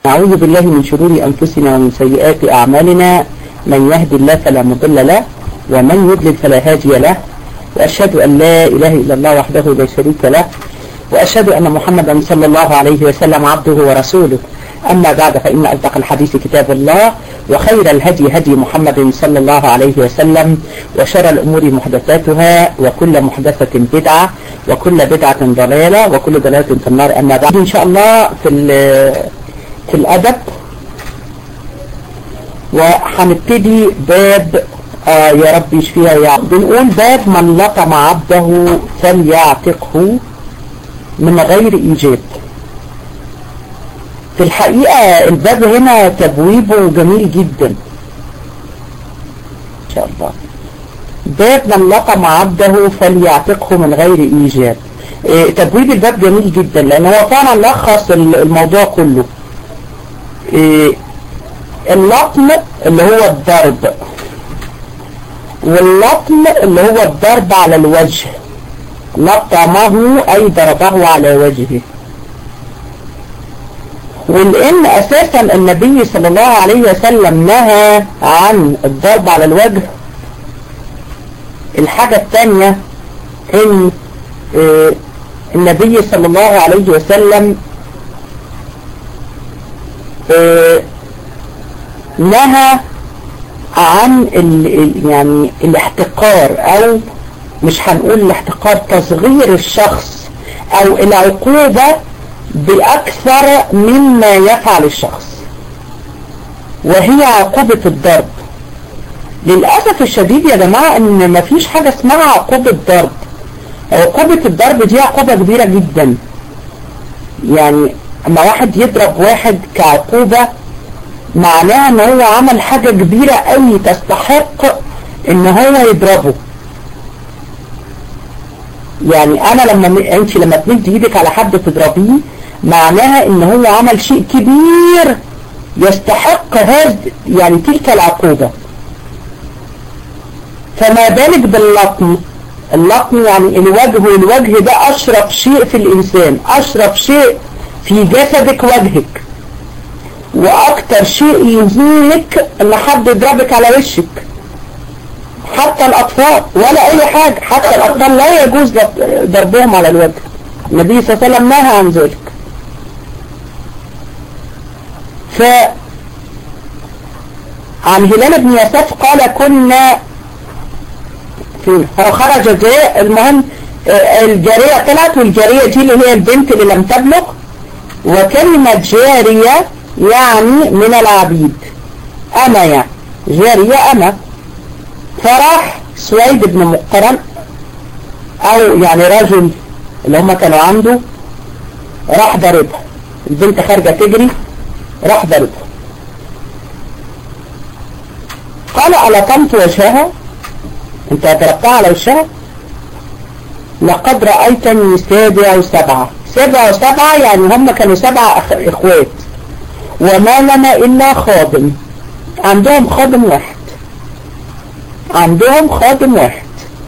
نعوذ بالله من شرور أنفسنا ومن سيئات أعمالنا من يهدي الله فلا مضل له ومن يضلل فلا هادي له وأشهد أن لا إله إلا الله وحده لا شريك له وأشهد أن محمدا صلى الله عليه وسلم عبده ورسوله أما بعد فإن أصدق الحديث كتاب الله وخير الهدي هدي محمد صلى الله عليه وسلم وشر الأمور محدثاتها وكل محدثة بدعة وكل بدعة ضلالة وكل ضلالة في النار أما بعد إن شاء الله في في الأدب وهنبتدي باب آه يا رب يشفيها يا رب بنقول باب من لطم عبده فليعتقه من غير إيجاب في الحقيقة الباب هنا تبويبه جميل جدا إن شاء الله باب من لطم عبده فليعتقه من غير إيجاب إيه تبويب الباب جميل جدا لأن هو فعلا لخص الموضوع كله إيه اللطم اللي هو الضرب واللطم اللي هو الضرب على الوجه لطمه أي ضربه على وجهه ولأن أساسا النبي صلى الله عليه وسلم نهى عن الضرب على الوجه الحاجة الثانية ان النبي صلى الله عليه وسلم نهى عن ال يعني الاحتقار او مش هنقول الاحتقار تصغير الشخص او العقوبة بأكثر مما يفعل الشخص وهي عقوبة الضرب للأسف الشديد يا جماعة ان مفيش حاجة اسمها عقوبة ضرب عقوبة الضرب دي عقوبة كبيرة جدا يعني اما واحد يضرب واحد كعقوبة معناها ان هو عمل حاجة كبيرة قوي تستحق ان هو يضربه يعني انا لما انت لما تمد ايدك على حد تضربيه معناها ان هو عمل شيء كبير يستحق هذا يعني تلك العقوبة فما بالك باللطم اللطم يعني الوجه والوجه ده اشرف شيء في الانسان اشرف شيء في جسدك وجهك واكتر شيء يهينك ان حد يضربك على وشك حتى الاطفال ولا اي حاجة حتى الاطفال لا يجوز ضربهم على الوجه النبي صلى الله عليه وسلم نهى عن ذلك ف عن هلال بن يساف قال كنا فين فخرج جاء المهم الجارية طلعت والجارية دي اللي هي البنت اللي لم تبلغ وكلمة جارية يعني من العبيد أنا يعني جارية أنا فراح سويد بن مقرن أو يعني رجل اللي هم كانوا عنده راح ضربها البنت خارجة تجري راح ضربها قال ألطمت وجهها انت ضربتها على وشها لقد رأيتني سابع سبعة سبع وسبعة يعني هم كانوا سبع اخوات وما لنا الا خادم عندهم خادم واحد عندهم خادم واحد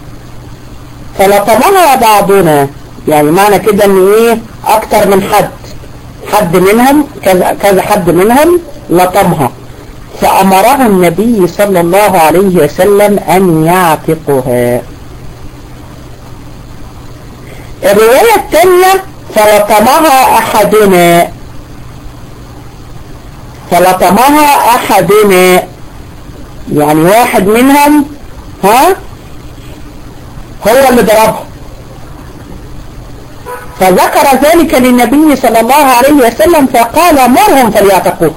فلطمها بعضنا يعني معنى كده ان ايه اكتر من حد حد منهم كذا, كذا حد منهم لطمها فأمره النبي صلى الله عليه وسلم أن يعتقها الرواية الثانية فلطمها أحدنا فلطمها أحدنا يعني واحد منهم ها هو اللي ضربها فذكر ذلك للنبي صلى الله عليه وسلم فقال مرهم فليعتقوه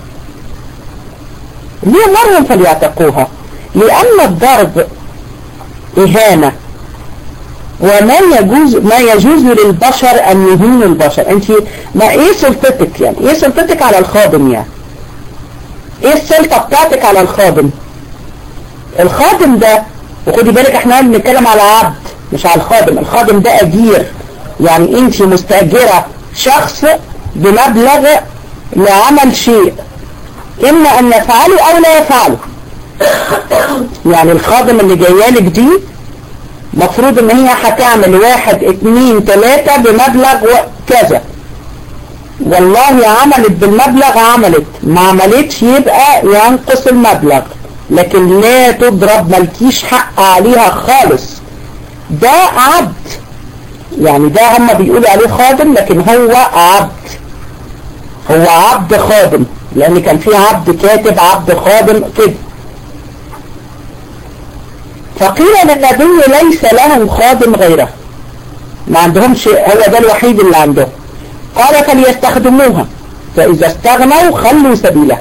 ليه مرهم فليعتقوها لأن الضرب إهانة وما يجوز ما يجوز للبشر أن يهين البشر أنت ما إيه سلطتك يعني إيه سلطتك على الخادم يعني إيه السلطة بتاعتك على الخادم الخادم ده وخدي بالك احنا بنتكلم على عبد مش على الخادم الخادم ده أجير يعني أنت مستأجرة شخص بمبلغ لعمل شيء إما أن يفعله أو لا يفعله يعني الخادم اللي جايالك دي مفروض ان هي هتعمل واحد اتنين تلاتة بمبلغ كذا والله عملت بالمبلغ عملت ما عملتش يبقى ينقص المبلغ لكن لا تضرب ملكيش حق عليها خالص ده عبد يعني ده هم بيقولوا عليه خادم لكن هو عبد هو عبد خادم لان كان في عبد كاتب عبد خادم كده فقيل للنبي ليس لهم خادم غيره ما عندهمش هو ده الوحيد اللي عندهم قال فليستخدموها فإذا استغنوا خلوا سبيله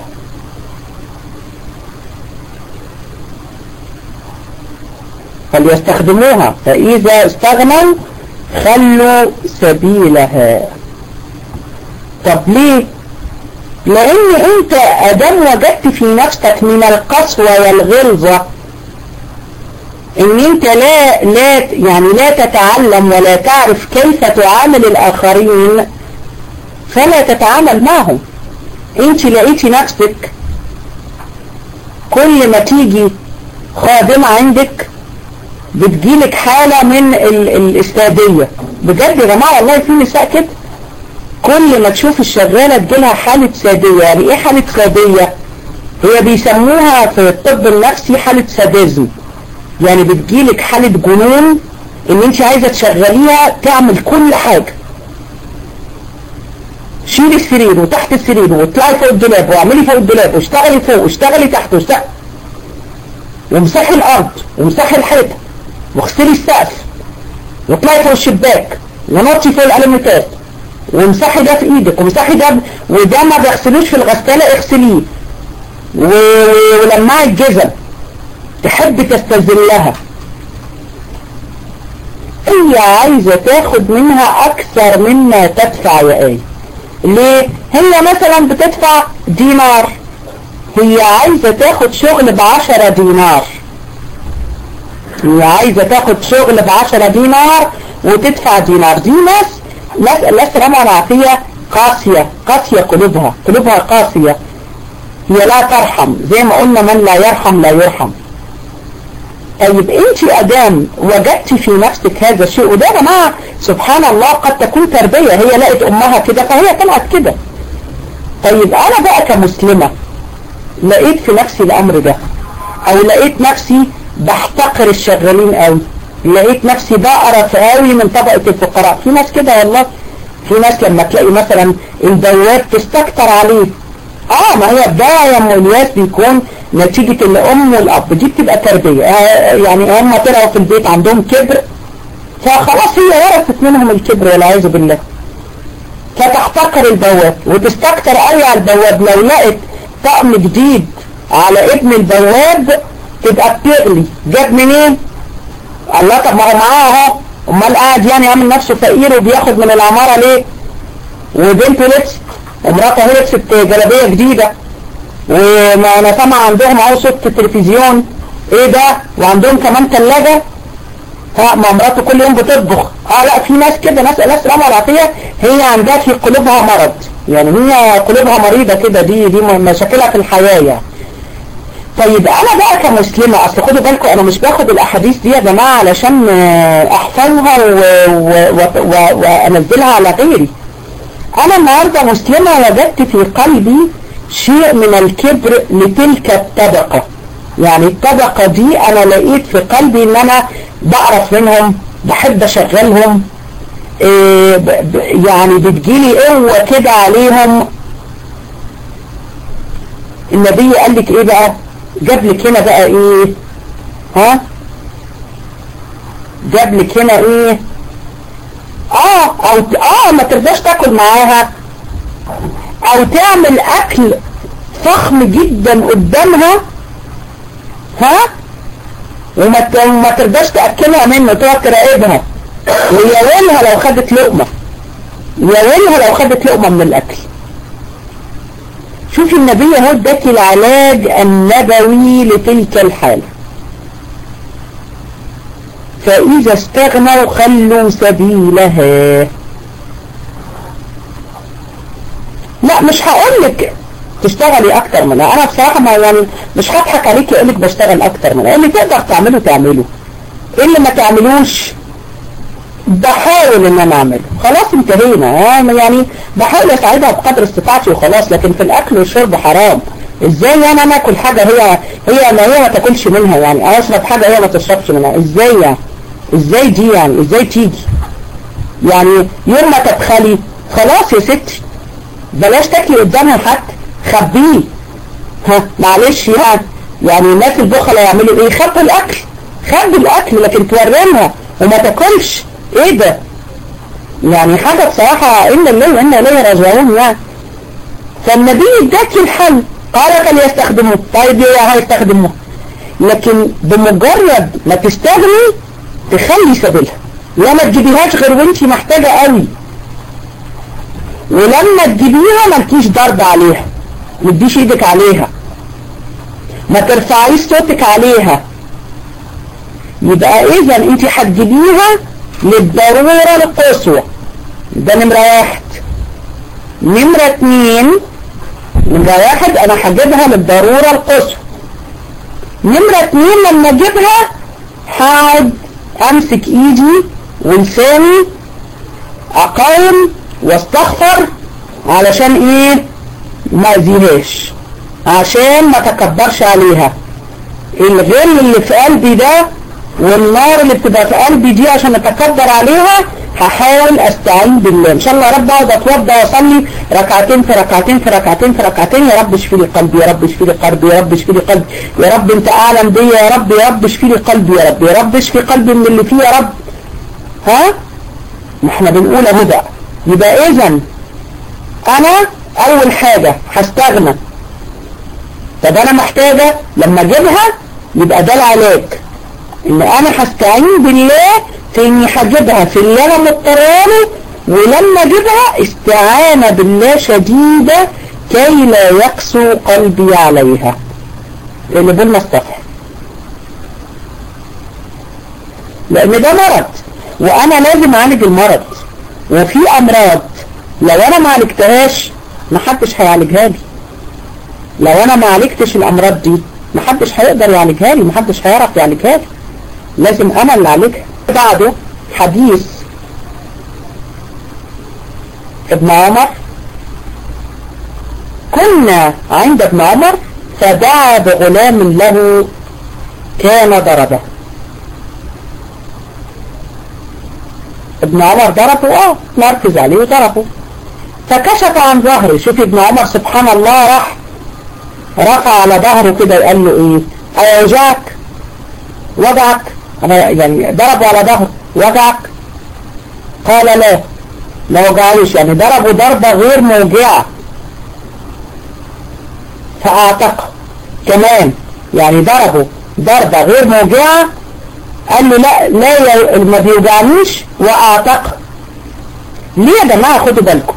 فليستخدموها فإذا استغنوا خلوا سبيلها طب ليه لأن أنت أدام وجدت في نفسك من القسوة والغلظة ان انت لا لا يعني لا تتعلم ولا تعرف كيف تعامل الاخرين فلا تتعامل معهم انت لقيتي نفسك كل ما تيجي خادمة عندك بتجيلك حالة من الاستادية بجد يا جماعة والله في نساء كده كل ما تشوف الشغالة تجيلها حالة سادية يعني ايه حالة سادية هي بيسموها في الطب النفسي حالة ساديزم يعني بتجيلك حالة جنون ان انت عايزة تشغليها تعمل كل حاجة شيلي السرير وتحت السرير واطلعي فوق الدولاب واعملي فوق الدولاب واشتغلي فوق واشتغلي تحت واشتغلي وامسحي الارض وامسحي الحيطة واغسلي السقف واطلعي فوق الشباك ونطي فوق الالمتات وامسحي ده في ايدك وامسحي ده وده ما بيغسلوش في الغسالة اغسليه ولمعي الجزم تحب تستذلها هي عايزة تاخد منها اكثر مما تدفع يا ايه ليه هي مثلا بتدفع دينار هي عايزة تاخد شغل بعشرة دينار هي عايزة تاخد شغل بعشرة دينار وتدفع دينار دي ناس ناس الله سلامة والعافية قاسية قاسية قلوبها قلوبها قاسية هي لا ترحم زي ما قلنا من لا يرحم لا يرحم طيب انت ادام وجدت في نفسك هذا الشيء وده يا جماعه سبحان الله قد تكون تربية هي لقت امها كده فهي طلعت كده طيب انا بقى كمسلمة لقيت في نفسي الامر ده او لقيت نفسي بحتقر الشغالين قوي لقيت نفسي بقرف قوي من طبقة الفقراء في ناس كده والله في ناس لما تلاقي مثلا البواب تستكتر عليه اه ما هي ده يا ام الياس بيكون نتيجة الام والاب دي بتبقى تربية آه يعني هم طلعوا في البيت عندهم كبر فخلاص هي ورثت منهم الكبر والعياذ بالله فتحتقر البواب وتستكتر قوي على البواب لو لقت طقم جديد على ابن البواب تبقى بتغلي جاب منين الله طب ما هو معاه اهو امال قاعد يعني يعمل نفسه فقير وبياخد من العمارة ليه وبنته لبست ومراته لبست جلابية جديدة وما انا سامع عندهم اهو صوت التلفزيون ايه ده وعندهم كمان ثلاجة ها ما مراته كل يوم بتطبخ اه لا في ناس كده ناس ناس السلامة والعافية هي عندها في قلوبها مرض يعني هي قلوبها مريضة كده دي دي مشاكلها في الحياة يعني طيب انا بقى كمسلمة اصل خدوا بالكم انا مش باخد الاحاديث دي يا جماعة علشان احفظها وانزلها على غيري انا النهاردة مسلمة وجدت في قلبي شيء من الكبر لتلك الطبقة يعني الطبقة دي انا لقيت في قلبي ان انا بعرف منهم بحب اشغلهم إيه يعني بتجيلي قوة كده عليهم النبي قال لك ايه بقى جاب لك هنا بقى ايه ها جاب لك هنا ايه اه او اه ما ترضاش تاكل معاها او تعمل اكل فخم جدا قدامها ها وما وما ترضاش تاكلها منه تقعد تراقبها ويا ويلها لو خدت لقمه يا ويلها لو خدت لقمه من الاكل شوفي النبي اهو اداكي العلاج النبوي لتلك الحالة فإذا استغنوا خلوا سبيلها لا مش هقولك تشتغلي اكتر منها انا بصراحة ما يعني مش هضحك عليكي اقولك بشتغل اكتر منها اللي تقدر تعمله تعمله اللي ما تعملوش بحاول ان انا اعمله خلاص انتهينا يعني بحاول اساعدها بقدر استطاعتي وخلاص لكن في الاكل والشرب حرام ازاي يعني انا اكل حاجة هي هي ما هي ما تاكلش منها يعني اشرب حاجة هي ما تشربش منها ازاي يعني ازاي دي يعني ازاي تيجي يعني يوم ما تبخلي خلاص يا ستي بلاش تاكلي قدامها حتى خبيه ها معلش يعني يعني الناس البخلة يعملوا ايه خبوا الاكل خبوا الاكل لكن تورمها وما تاكلش ايه ده يعني حاجة بصراحة إن الله وإن إليه راجعون يعني فالنبي اداك الحل قال فليستخدموه طيب ايه هيستخدموه لكن بمجرد ما تستغني تخلي سبيلها لا ما تجيبيهاش غير وانتي محتاجة قوي ولما تجيبيها مالكيش ضرب عليها ما تديش ايدك عليها ما ترفعيش صوتك عليها يبقى اذا انت هتجيبيها للضرورة القصوى ده نمرة واحد نمرة اتنين نمرة واحد انا هجيبها للضرورة القصوى نمرة اتنين لما اجيبها هقعد امسك ايدي ولساني اقاوم واستغفر علشان ايه ما اذيهاش عشان ما تكبرش عليها الغل اللي في قلبي ده والنار اللي بتبقى في قلبي دي عشان اتكبر عليها هحاول استعين بالله ان شاء الله يا رب اقعد اتوضى واصلي ركعتين في ركعتين في ركعتين في ركعتين يا رب اشفي لي قلبي يا رب اشفي لي قلبي يا رب اشفي لي قلبي يا رب انت اعلم بيا يا رب يا رب اشفي لي قلبي يا رب يا رب اشفي قلبي من اللي فيه يا رب ها ما احنا بنقول اهو بقى يبقى اذا انا اول حاجة هستغنى طب انا محتاجة لما اجيبها يبقى ده العلاج ان انا هستعين بالله في اني هجيبها في اللي انا مضطرانه ولما اجيبها استعانة بالله شديدة كي لا يقسو قلبي عليها اللي بالنا الصفح لان ده مرض وانا لازم اعالج المرض وفي امراض لو انا ما عالجتهاش محدش هيعالجها لي لو انا ما عالجتش الامراض دي محدش هيقدر يعالجها لي محدش هيعرف يعالجها لي لازم انا اللي اعالجها بعده حديث ابن عمر كنا عند ابن عمر فدعا بغلام له كان ضربه ابن عمر ضربه اه مركز عليه وضربه فكشف عن ظهره شوف ابن عمر سبحان الله راح رفع على ظهره كده وقال له ايه اوجعك وجعك انا يعني ضربه على ظهره وجعك قال لا ما وجعليش يعني ضربه ضربة غير موجعة فاعتقه كمان يعني ضربه ضربة غير موجعة قال له لا لا ما بيوجعنيش واعتقه ليه يا جماعة خدوا بالكم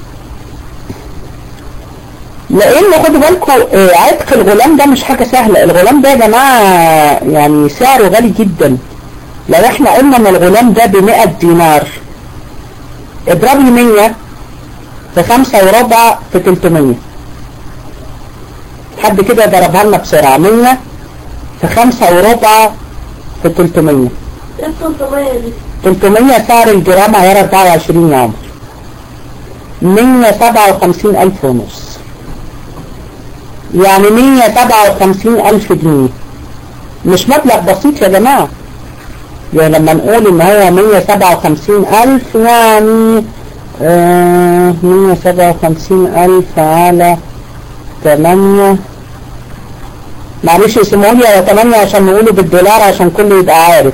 لان خدوا بالكم عتق الغلام ده مش حاجة سهلة الغلام ده يا جماعة يعني سعره غالي جدا لو احنا قلنا ان الغلام ده بمئة دينار اضرب لي مية في خمسة وربع في تلتمية حد كده ضربها لنا بسرعة مية في خمسة وربع في تلتمية تلتمية سعر الجرام عيار اربعة وعشرين يا عمر مية سبعة وخمسين الف ونص يعني مية سبعة وخمسين ألف جنيه مش مبلغ بسيط يا جماعة يعني لما نقول ان هو مية سبعة وخمسين ألف يعني مية سبعة وخمسين ألف على تمانية معلش يسمعوا لي على تمانية عشان نقوله بالدولار عشان كله يبقى عارف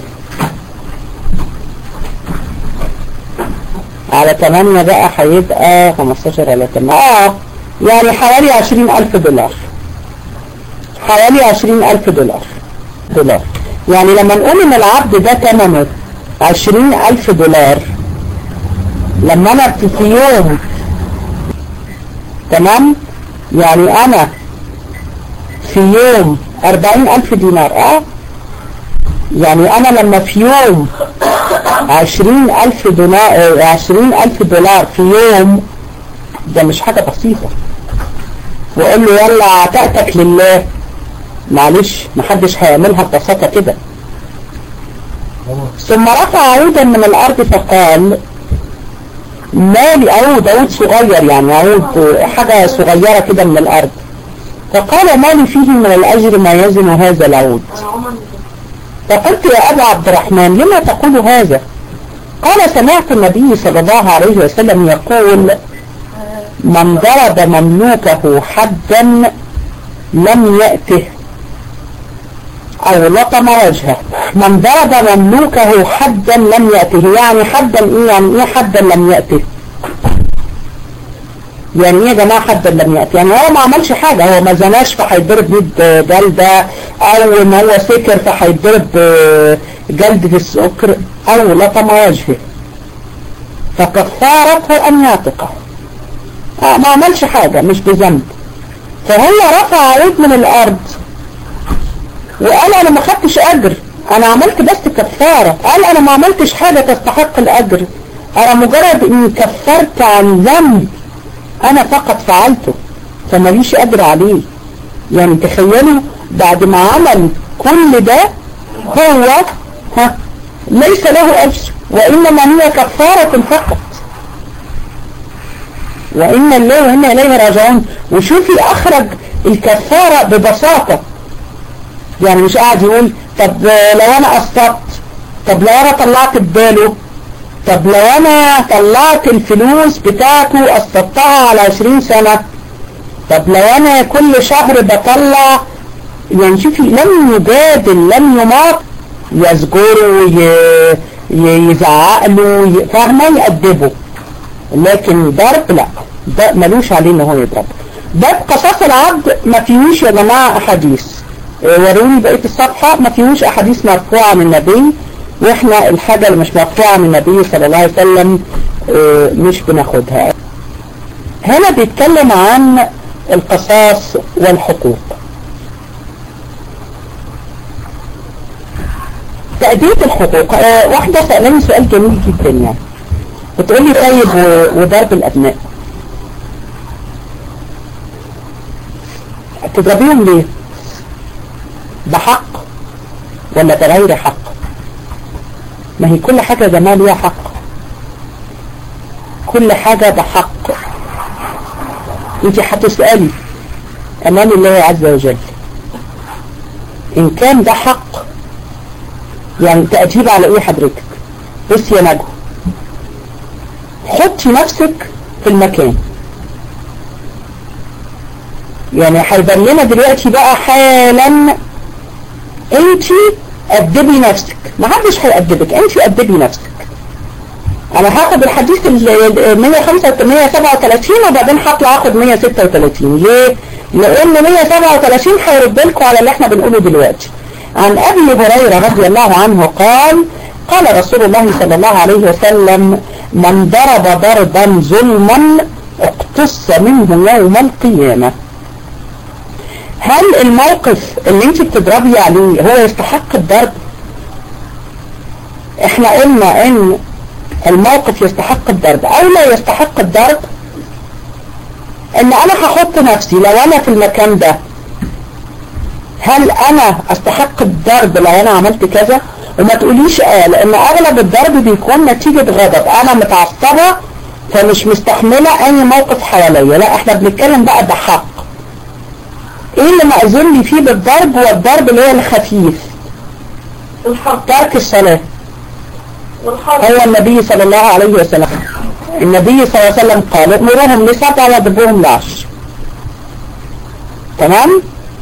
على تمانية بقى هيبقى خمستاشر على تمانية اه يعني حوالي عشرين ألف دولار حوالي عشرين ألف دولار دولار يعني لما نقول ان العبد ده ثمنه عشرين ألف دولار لما أنا في يوم تمام يعني أنا في يوم أربعين ألف دينار اه يعني أنا لما في يوم عشرين ألف دولار عشرين ألف دولار في يوم ده مش حاجة بسيطة وقال له يلا عتقتك لله معلش محدش هيعملها ببساطة كده ثم رفع عودا من الأرض فقال مالي عود عود صغير يعني عود حاجة صغيرة كده من الأرض فقال مالي فيه من الأجر ما يزن هذا العود فقلت يا أبا عبد الرحمن لما تقول هذا قال سمعت النبي صلى الله عليه وسلم يقول من ضرب مملوكه حدا لم يأته أو لطم وجهه من ضرب مملوكه حدا لم يأته يعني حدا إيه يعني إيه حدا لم يأته يعني ايه يا جماعة حدا لم يأتي يعني هو ما عملش حاجة هو ما زناش فهيتضرب 100 جلدة او ما هو سكر فهيتضرب جلد في السكر او لطم وجهه فكفارته ان يعتقه آه ما عملش حاجة مش بذنب فهو رفع عود من الارض وقال انا ما خدتش اجر انا عملت بس كفارة قال انا ما عملتش حاجة تستحق الاجر انا مجرد اني كفرت عن ذنب انا فقط فعلته فماليش اجر عليه يعني تخيلوا بعد ما عمل كل ده هو ها ليس له اجر وانما هي كفارة فقط وإن الله وإنا إليه راجعون وشوفي أخرج الكفارة ببساطة يعني مش قاعد يقول طب لو أنا أسقطت طب لو أنا طلعت بداله طب لو أنا طلعت الفلوس بتاعته أسقطتها على 20 سنة طب لو أنا كل شهر بطلع يعني شوفي لم يجادل لم يماط يزجره يزعق له فاهمة يأدبه لكن ضرب لا ده ملوش عليه ان هو يضرب باب قصاص العبد ما فيهوش يا جماعة احاديث وروني بقية الصفحة ما فيهوش احاديث مرفوعة من النبي واحنا الحاجة اللي مش مرفوعة من النبي صلى الله عليه وسلم مش بناخدها هنا بيتكلم عن القصاص والحقوق تأدية الحقوق واحدة سألاني سؤال جميل جدا يعني بتقول لي طيب وضرب الأبناء تضربيهم ليه بحق ولا بغير حق ما هي كل حاجة جمال ليها حق كل حاجة بحق انت هتسألي امام الله عز وجل ان كان ده حق يعني تأجيب على ايه حضرتك بص يا نجوى حطي نفسك في المكان يعني هيبان لنا دلوقتي بقى حالا انت ادبي نفسك ما حدش هيأدبك انت ادبي نفسك انا هاخد الحديث ال 137 وبعدين هطلع اخد 136 ليه؟ لان 137 هيرد لكم على اللي احنا بنقوله دلوقتي عن ابي هريرة رضي الله عنه قال قال رسول الله صلى الله عليه وسلم من ضرب ضربا ظلما اقتص منه يوم القيامة هل الموقف اللي انت بتضربي عليه هو يستحق الضرب احنا قلنا ان الموقف يستحق الضرب او لا يستحق الضرب ان انا هحط نفسي لو انا في المكان ده هل انا استحق الضرب لو انا عملت كذا وما تقوليش اه لان اغلب الضرب بيكون نتيجة غضب انا متعصبة فمش مستحملة اي موقف حواليا لا احنا بنتكلم بقى بحق ايه اللي مأذون لي فيه بالضرب هو الضرب اللي هو الخفيف الحق ترك الصلاة والحق هو النبي صلى الله عليه وسلم النبي صلى الله عليه وسلم قال امرهم لسبع وضربوهم لعشر تمام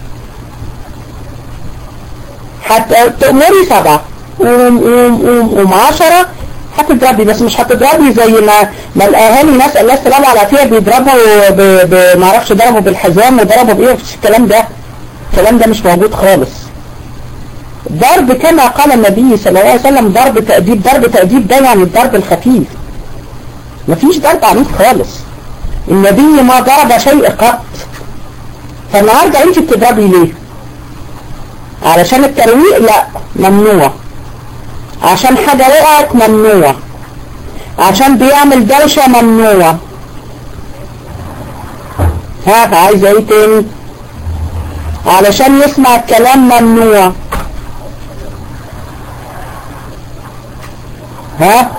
حتى تأمري سبعة قوم قوم قوم قوم عشرة هتضربي بس مش هتضربي زي ما ما الاهالي ناس الله السلامة على فيها بيضربوا ب- ب- ما اعرفش ضربوا بالحزام وضربوا بايه مفيش الكلام ده الكلام ده مش موجود خالص ضرب كما قال النبي صلى الله عليه وسلم ضرب تأديب ضرب تأديب ده يعني الضرب الخفيف مفيش ضرب عنيف خالص النبي ما ضرب شيء قط فالنهارده انت بتضربي ليه علشان الترويق لا ممنوع عشان حاجة وقعت ممنوع عشان بيعمل دوشة ممنوع ها عايزة ايه تاني علشان يسمع الكلام ممنوع ها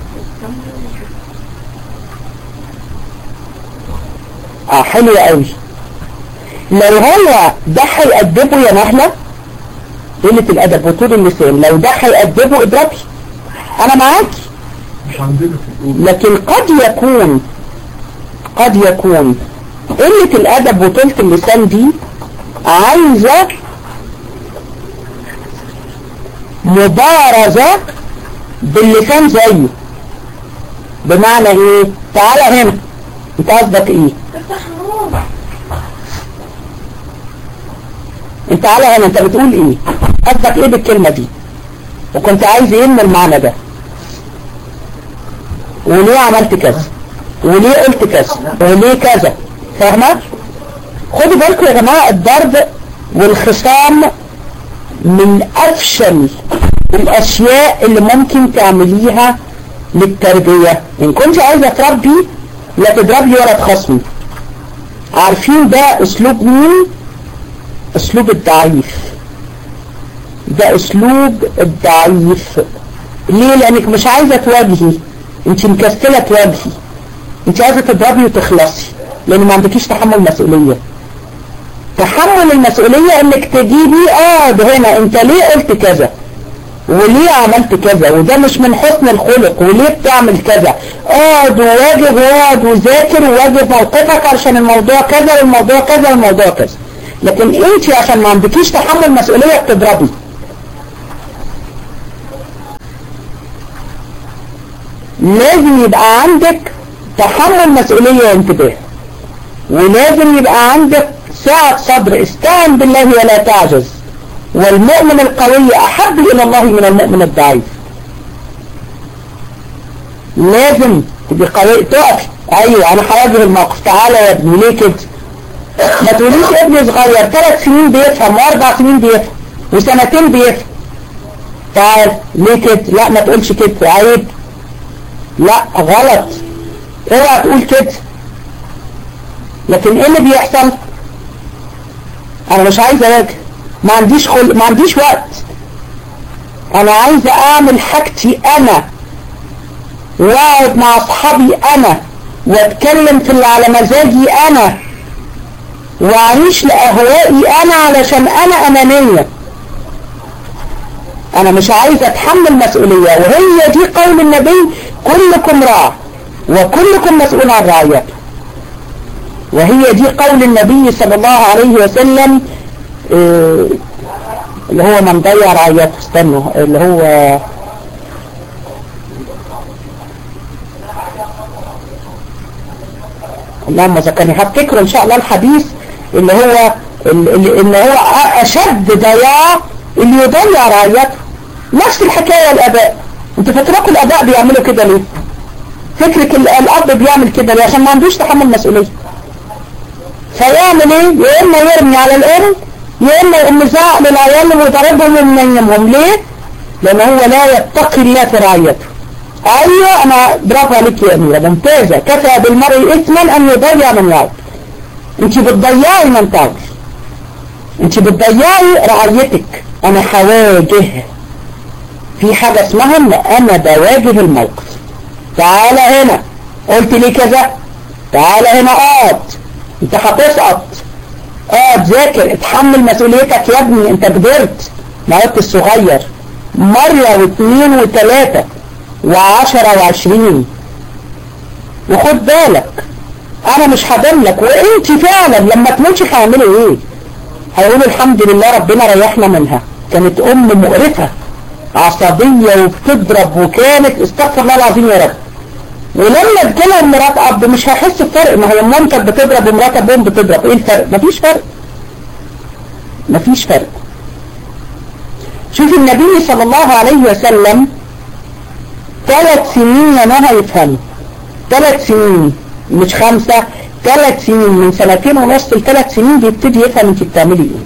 اه حلو قوي لو هو ده هيأدبه يا نهلة قلة الأدب وطول اللسان لو ده هيأدبه اضربي أنا معاكي مش عندنا في الأولى لكن قد يكون قد يكون قلة الأدب وطولة اللسان دي عايزة مبارزة باللسان زيه بمعنى ايه تعالى هنا انت قصدك ايه افتح نور انت تعالى هنا انت بتقول ايه قصدك ايه بالكلمة دي وكنت عايز ايه من المعنى ده وليه عملت كذا وليه قلت كذا وليه كذا فاهمة خدوا بالكم يا جماعة الضرب والخصام من افشل الاشياء اللي ممكن تعمليها للتربية ان كنت عايزة تربي لا تضربي ولا تخصمي عارفين ده اسلوب مين اسلوب الضعيف ده اسلوب الضعيف ليه لانك مش عايزة تواجهي انت مكسلة تواجهي انت عايزة تضربي وتخلصي لان ما عندكيش تحمل مسؤولية تحمل المسؤولية انك تجيبي اه ده هنا انت ليه قلت كذا وليه عملت كذا وده مش من حسن الخلق وليه بتعمل كذا اقعد وواجه واقعد وذاكر وواجه موقفك عشان الموضوع كذا والموضوع كذا والموضوع كذا لكن انت عشان ما عندكيش تحمل مسؤولية بتضربي لازم يبقى عندك تحمل مسؤولية وانتباه ولازم يبقى عندك سعة صدر استعن بالله ولا تعجز والمؤمن القوي أحب إلى الله من المؤمن الضعيف لازم تبقى قوي تقف أيوة أنا هواجه الموقف تعالى يا ابني ليه كده ما تقوليش ابني صغير ثلاث سنين بيفهم واربع سنين بيفهم وسنتين بيفهم تعال ليه كده لا ما تقولش كده عيب لا غلط اوعى تقول كده لكن ايه اللي بيحصل انا مش عايز اواجه ما عنديش خل... ما عنديش وقت انا عايز اعمل حاجتي انا واقعد مع اصحابي انا واتكلم في اللي على مزاجي انا واعيش لاهوائي انا علشان انا انانية انا مش عايز اتحمل مسؤولية وهي دي قول النبي كلكم راع وكلكم مسؤول عن رعيته وهي دي قول النبي صلى الله عليه وسلم آه، اللي هو من ضيع رعيته استنوا اللي هو اللهم ذكرني هفتكره ان شاء الله الحديث اللي هو اللي, اللي هو اشد ضياع اللي يضيع رعيته نفس الحكاية الاباء انت فاكراكم الاباء بيعملوا كده ليه فكرة ال- الاب بيعمل كده ليه عشان ما عندوش تحمل مسؤولية فيعمل ايه يا اما يرمي على الام يا اما يقوم مزعق للعيال ويضربهم ومنيمهم ليه لان هو لا يتقي الله في رعيته ايوه انا برافو عليك يا اميرة ممتازة كفى بالمرء اثما ان يضيع من يعود انت بتضيعي من تعود انت بتضيعي رعيتك انا هواجه في حاجة اسمها ان انا بواجه الموقف تعالى هنا قلت لي كذا تعالى هنا اقعد انت هتسقط اقعد ذاكر اتحمل مسؤوليتك يا ابني انت كبرت ما عدت الصغير مرة واثنين وثلاثة وعشرة وعشرين وخد بالك انا مش هضلك وانت فعلا لما تموتي هيعملوا ايه هيقولوا الحمد لله ربنا ريحنا منها كانت ام مقرفة عصبية وبتضرب وكانت استغفر الله العظيم يا رب ولما تجيلها مرات اب مش هيحس بفرق ما هي مامتك بتضرب ومرات ابوهم بتضرب ايه الفرق مفيش فرق مفيش فرق شوف النبي صلى الله عليه وسلم ثلاث سنين يا نهى يفهموا ثلاث سنين مش خمسة ثلاث سنين من سنتين ونص لثلاث سنين بيبتدي يفهم انت بتعملي ايه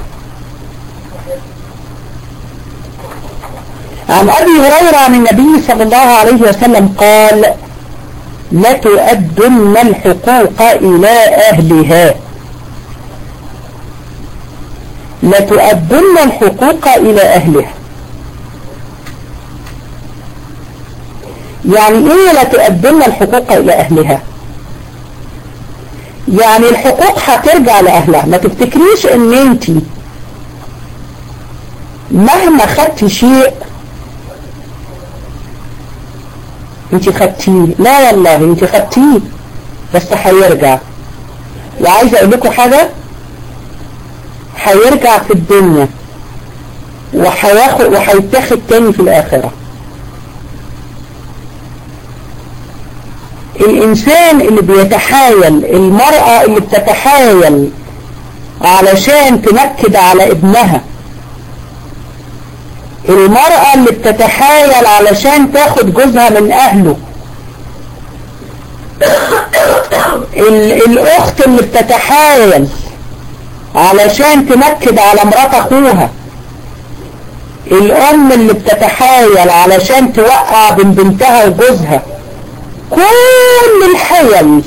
عن أبي هريرة عن النبي صلى الله عليه وسلم قال لتؤدن الحقوق إلى أهلها لتؤدن الحقوق إلى أهلها يعني ايه لا تقدمنا الحقوق الى اهلها يعني الحقوق هترجع لاهلها ما تفتكريش ان انت مهما خدتي شيء انت خدتيه لا والله انت خدتيه بس هيرجع وعايزه اقول لكم حاجه هيرجع في الدنيا وهياخد وهيتاخد تاني في الاخره الإنسان اللي بيتحايل المرأة اللي بتتحايل علشان تنكد على ابنها المرأة اللي بتتحايل علشان تاخد جوزها من أهله الأخت اللي بتتحايل علشان تنكد على مرات أخوها الأم اللي بتتحايل علشان توقع بين بنتها وجوزها كل الحيل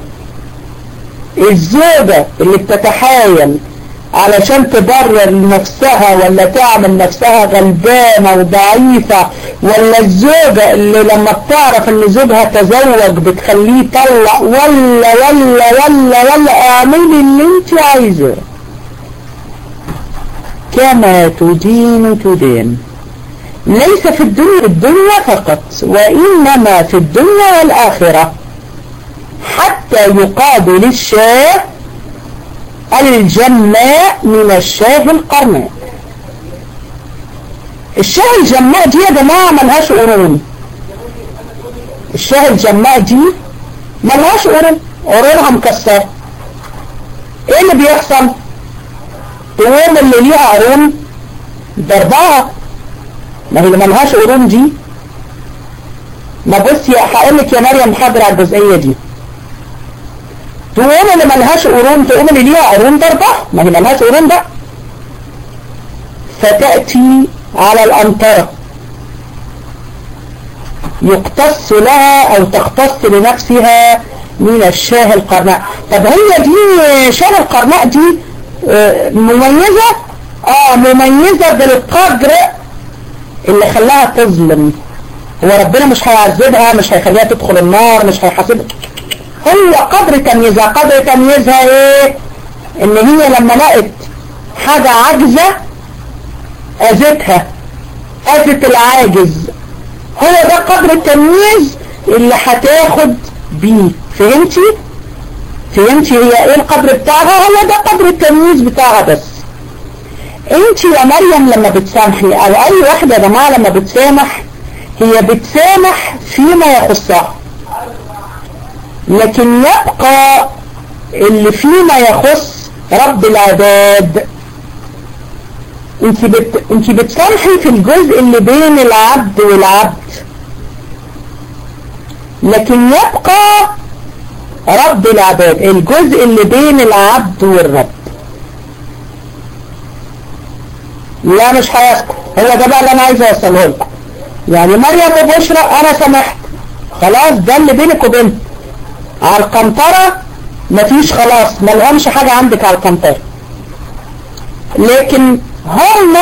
الزوجة اللي بتتحايل علشان تبرر نفسها ولا تعمل نفسها غلبانة وضعيفة ولا الزوجة اللي لما بتعرف ان زوجها تزوج بتخليه يطلق ولا ولا ولا ولا اعملي اللي انت عايزاه كما تدين تدين ليس في الدنيا الدنيا فقط وإنما في الدنيا والآخرة حتى يقابل الشاه الجماء من الشاه القرناء الشاه الجماء دي يا جماعة ملهاش قرون الشاه الجماء دي ملهاش قرون قرونها مكسرة ايه اللي بيحصل تقوم اللي ليها قرون ضربها ما هي اللي ملهاش قرون دي ما بصي هقول لك يا مريم حاضر على الجزئيه دي تقوم اللي ملهاش قرون تقوم اللي ليها قرون ضربها ما هي ملهاش قرون بقى فتأتي على الأنطرة يقتص لها أو تقتص لنفسها من الشاه القرناء طب هي دي شاه القرناء دي مميزة اه مميزة بالقدر اللي خلاها تظلم هو ربنا مش هيعذبها مش هيخليها تدخل النار مش هيحاسبها هو قدر تمييزها قدر تمييزها ايه ان هي لما لقت حاجة عاجزة اذتها اذت العاجز هو ده قدر التمييز اللي هتاخد بيه فهمتي فهمتي هي ايه القدر بتاعها هو ده قدر التمييز بتاعها بس انت يا مريم لما بتسامحي او اي واحدة يا جماعة لما بتسامح هي بتسامح فيما يخصها لكن يبقى اللي فيما يخص رب العباد انت بت... انت بتسامحي في الجزء اللي بين العبد والعبد لكن يبقى رب العباد الجزء اللي بين العبد والرب لا مش هيسكت هو ده بقى اللي انا عايز اوصله لكم يعني مريم وبشرى انا سامحت خلاص ده اللي بينك وبينه على القنطرة مفيش خلاص ملهمش حاجة عندك على القنطرة لكن هما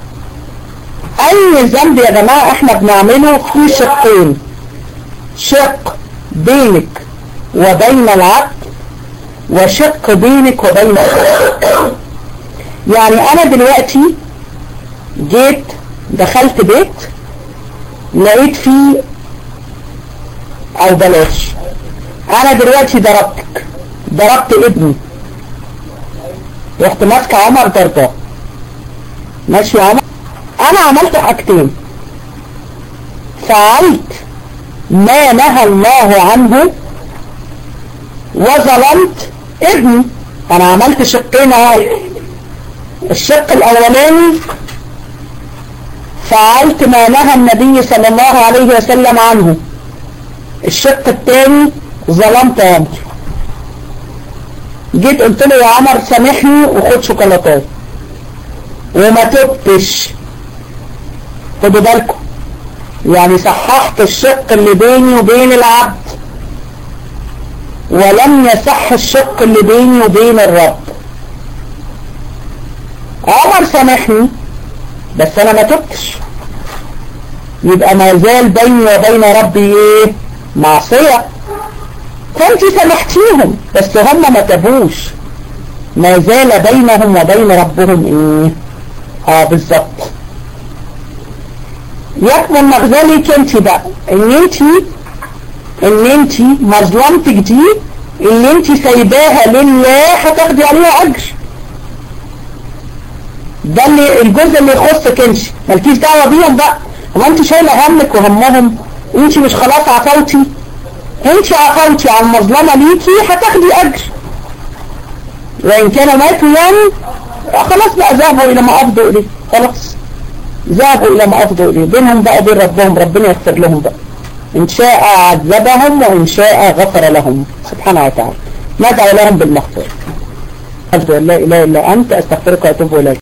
اي ذنب يا جماعة احنا بنعمله في شقين شق بينك وبين العبد وشق بينك وبين العبد يعني انا دلوقتي جيت دخلت بيت لقيت فيه او بلاش انا دلوقتي ضربتك ضربت ابني رحت ماسكه عمر ضرباه ماشي يا عمر انا عملت حاجتين فعلت ما نهى الله عنه وظلمت ابني انا عملت شقين اهو الشق الاولاني فعلت ما نهى النبي صلى الله عليه وسلم عنه الشق الثاني ظلمت عمر جيت قلت له يا عمر سامحني وخد شوكولاتات وما تبتش خدوا بالكم يعني صححت الشق اللي بيني وبين العبد ولم يصح الشق اللي بيني وبين الرب عمر سامحني بس انا ما تبتش يبقى ما زال بيني وبين ربي ايه معصية فانت سامحتيهم بس هم ما تابوش ما زال بينهم وبين ربهم ايه اه بالظبط يكمن مغزلك انت بقى ان انت ان انت مظلمتك دي اللي انت سايباها لله هتاخدي عليها اجر ده اللي الجزء اللي يخصك انت مالكيش دعوه بيهم بقى هو انت شايله همك وهمهم انت مش خلاص عفوتي انت عفوتي عن مظلمه ليكي هتاخدي اجر وان كانوا ماتوا يعني خلاص بقى ذهبوا الى ما افضوا اليه خلاص ذهبوا الى ما افضوا اليه بينهم بقى بين ربهم ربنا يغفر لهم بقى ان شاء عذبهم وان شاء غفر لهم سبحانه وتعالى ندعو لهم بالمغفرة أشهد أن لا إله إلا أنت أستغفرك وأتوب إليك